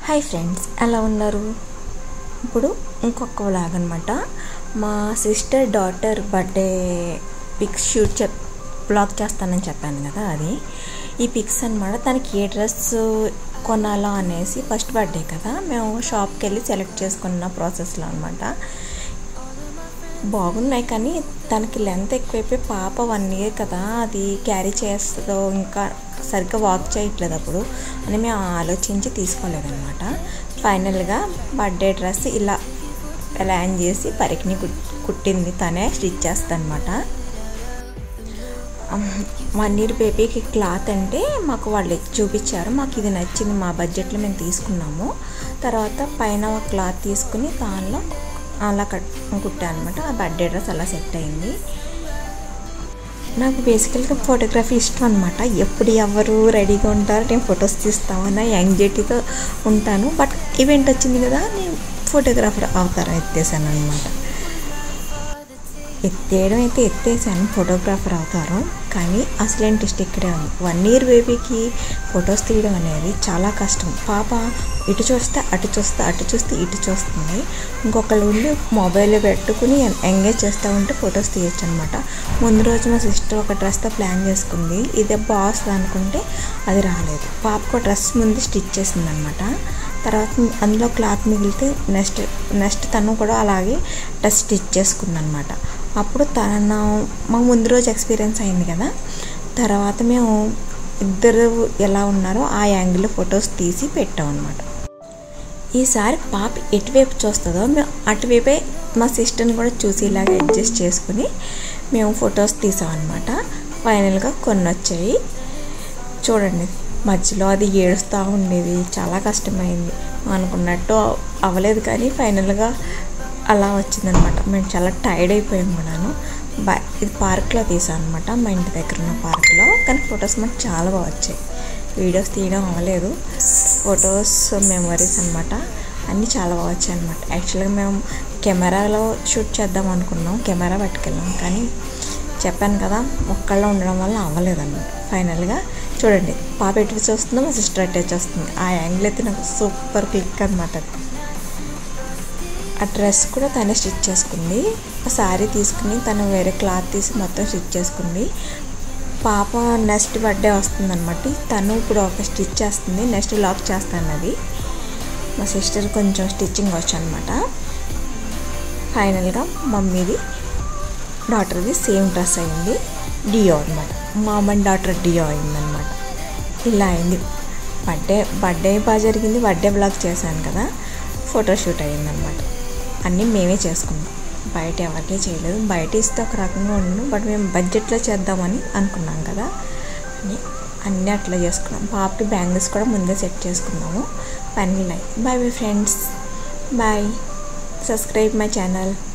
hi friends ఎలా ఉన్నారు ఇప్పుడు ఇంకొక వ్లాగ్ అనమాట మా sister daughter birthday pics shoot చెప్ బ్లాగ్ చేస్తానని చెప్పాను కదా అది ఈ పిక్స్ అనమాట తనకి ఏ డ్రెస్ కొనాలో అనేసి ఫస్ట్ బర్త్డే కదా మేము షాప్కి వెళ్ళి సెలెక్ట్ చేసుకున్న ప్రాసెస్లో అనమాట బాగున్నాయి కానీ తనకి లెంత్ ఎక్కువైపోయి పాప వన్ ఇయర్ కదా అది క్యారీ చేస్తుందో ఇంకా సరిగ్గా వాక్ చేయట్లేదు అప్పుడు అని మేము ఆలోచించి తీసుకోలేదన్నమాట ఫైనల్గా బర్త్డే డ్రెస్ ఇలా ప్లాన్ చేసి పరికిని కుట్టింది తనే స్టిచ్ చేస్తానమాట వన్ ఇయర్ బేబీకి క్లాత్ అంటే మాకు వాళ్ళు చూపించారు మాకు ఇది నచ్చింది మా బడ్జెట్లో మేము తీసుకున్నాము తర్వాత పైన ఒక క్లాత్ తీసుకుని దానిలో అలా కట్ కుట్టాను అనమాట ఆ బర్త్డే డ్రెస్ అలా సెట్ అయింది నాకు బేసికల్గా ఫోటోగ్రఫీ ఇష్టం అనమాట ఎప్పుడు ఎవరు రెడీగా ఉంటారో నేను ఫొటోస్ తీస్తామన్న యాంగ్జైటీతో ఉంటాను బట్ ఈవెంట్ వచ్చింది కదా నేను ఫోటోగ్రాఫర్ అవతారం ఎత్తేసాను అనమాట ఎత్తేయడం అయితే ఎత్తేసాను ఫోటోగ్రాఫర్ అవుతారు కానీ అసలేం ట్విస్ట్ ఇక్కడే ఉంది వన్ ఇయర్ బేబీకి ఫొటోస్ తీయడం అనేది చాలా కష్టం పాప ఇటు చూస్తే అటు చూస్తే అటు చూస్తే ఇటు చూస్తుంది ఇంకొకళ్ళు ఉండి మొబైల్ పెట్టుకుని ఎంగేజ్ చేస్తూ ఉంటే ఫొటోస్ తీయచ్చు అనమాట ముందు రోజు మా సిస్టర్ ఒక డ్రెస్తో ప్లాన్ చేసుకుంది ఇదే బాస్ అనుకుంటే అది రాలేదు పాపకు డ్రెస్ ముందు స్టిచ్ చేసింది అనమాట తర్వాత అందులో క్లాత్ మిగిలితే నెక్స్ట్ నెక్స్ట్ తను కూడా అలాగే డ్రెస్ స్టిచ్ చేసుకుంది అనమాట అప్పుడు తన మా ముందు రోజు ఎక్స్పీరియన్స్ అయింది కదా తర్వాత మేము ఇద్దరు ఎలా ఉన్నారో ఆ యాంగిల్లో ఫొటోస్ తీసి పెట్టాం అనమాట ఈసారి పాప ఎటువైపు చూస్తుందో మేము అటువైపే మా సిస్టర్ని కూడా చూసి ఇలాగ అడ్జస్ట్ చేసుకుని మేము ఫొటోస్ తీసాం అనమాట ఫైనల్గా కొన్ని వచ్చాయి చూడండి మధ్యలో అది ఏడుస్తూ ఉండేది చాలా కష్టమైంది అనుకున్నట్టు అవ్వలేదు కానీ ఫైనల్గా అలా వచ్చిందనమాట మేము చాలా టైర్డ్ అయిపోయాం కూడాను బా ఇది పార్క్లో తీసాను అనమాట మా ఇంటి దగ్గర ఉన్న పార్క్లో కానీ ఫొటోస్ మాకు చాలా బాగా వచ్చాయి వీడియోస్ తీయడం అవ్వలేదు ఫొటోస్ మెమరీస్ అనమాట అన్నీ చాలా బాగా వచ్చాయి అనమాట యాక్చువల్గా మేము కెమెరాలో షూట్ చేద్దాం అనుకున్నాం కెమెరా పట్టుకెళ్ళాం కానీ చెప్పాను కదా ఒక్కళ్ళ ఉండడం వల్ల అవ్వలేదన్నమాట ఫైనల్గా చూడండి పాప ఎటు చూస్తుందో మా సిస్టర్ అటాచ్ వస్తుంది ఆ యాంగిల్ అయితే నాకు సూపర్ క్లిక్ అనమాట ఆ డ్రెస్ కూడా తనే స్టిచ్ చేసుకుంది ఆ శారీ తీసుకుని తను వేరే క్లాత్ తీసి మొత్తం స్టిచ్ చేసుకుంది పాప నెక్స్ట్ బర్త్డే వస్తుందన్నమాట తను ఇప్పుడు ఒక స్టిచ్ చేస్తుంది నెక్స్ట్ లాక్ చేస్తాను అది మా సిస్టర్ కొంచెం స్టిచ్చింగ్ వచ్చు అనమాట ఫైనల్గా మమ్మీది డాటర్ది సేమ్ డ్రెస్ అయింది డియో అనమాట మా అమ్మని డాటర్ డియో అయిందనమాట ఇలా అయింది బర్త్డే బర్త్డే బాగా జరిగింది బర్త్డే బ్లాగ్ చేశాను కదా ఫోటోషూట్ అయ్యిందనమాట అన్నీ మేమే చేసుకున్నాం బయట ఎవరికీ చేయలేదు బయట ఇస్తే ఒక రకంగా ఉండను బట్ మేము బడ్జెట్లో చేద్దామని అనుకున్నాం కదా అని అన్నీ అట్లా చేసుకున్నాం పాపకి బ్యాంగిల్స్ కూడా ముందే సెట్ చేసుకున్నాము పని bye bye friends bye subscribe my channel